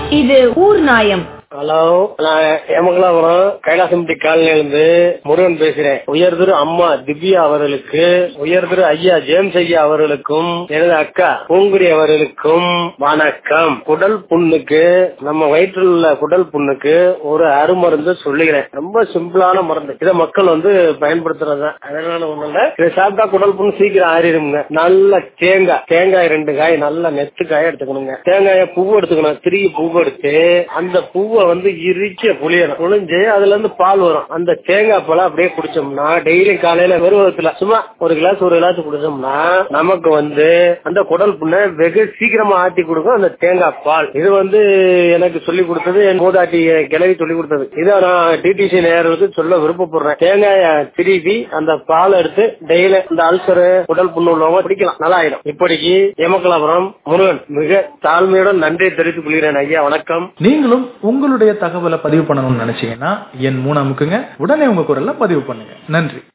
இது ஊர் நாயம் ஹலோ நான் ஏமங்கலாபுரம் கைலாசம்பட்டி காலனிலிருந்து முருகன் பேசுறேன் உயர்திரு அம்மா திவ்யா அவர்களுக்கு உயர்திரு ஐயா ஜேம்ஸ் ஐயா அவர்களுக்கும் எனது அக்கா பூங்குடி அவர்களுக்கும் வணக்கம் குடல் புண்ணுக்கு நம்ம வயிற்றில் உள்ள குடல் புண்ணுக்கு ஒரு அருமருந்து சொல்லுகிறேன் ரொம்ப சிம்பிளான மருந்து இதை மக்கள் வந்து பயன்படுத்துறது அதனால ஒண்ணு இல்ல இதை சாப்பிட்டா குடல் புண்ணு சீக்கிரம் ஆறிடுங்க நல்ல தேங்காய் தேங்காய் ரெண்டு காய் நல்ல நெத்து காய் எடுத்துக்கணுங்க தேங்காய பூ எடுத்துக்கணும் திருகி பூ எடுத்து அந்த பூவை வந்து இறுக்கிய புளியணும் புளிஞ்சு அதுல இருந்து பால் வரும் அந்த தேங்காய் பாலை அப்படியே குடிச்சோம்னா டெய்லி காலையில வெறுவத்துல சும்மா ஒரு கிளாஸ் ஒரு கிளாஸ் குடிச்சோம்னா நமக்கு வந்து அந்த குடல் புண்ணை வெகு சீக்கிரமா ஆட்டி கொடுக்கும் அந்த தேங்காய் பால் இது வந்து எனக்கு சொல்லி கொடுத்தது என் மூதாட்டி கிளவி சொல்லி கொடுத்தது இதை நான் டிடிசி நேயர்களுக்கு சொல்ல விருப்பப்படுறேன் தேங்காய திருப்பி அந்த பால் எடுத்து டெய்லி இந்த அல்சரு குடல் புண்ணு உள்ளவங்க குடிக்கலாம் நல்லா ஆயிடும் இப்படிக்கு எமக்கலாபுரம் முருகன் மிக தாழ்மையுடன் நன்றி தெரிவித்துக் கொள்கிறேன் ஐயா வணக்கம் நீங்களும் உங்களுடைய தகவலை பதிவு பண்ணணும்னு நினைச்சீங்கன்னா என் மூணு அமுக்குங்க உடனே உங்க குரல்ல பதிவு பண்ணுங்க நன்றி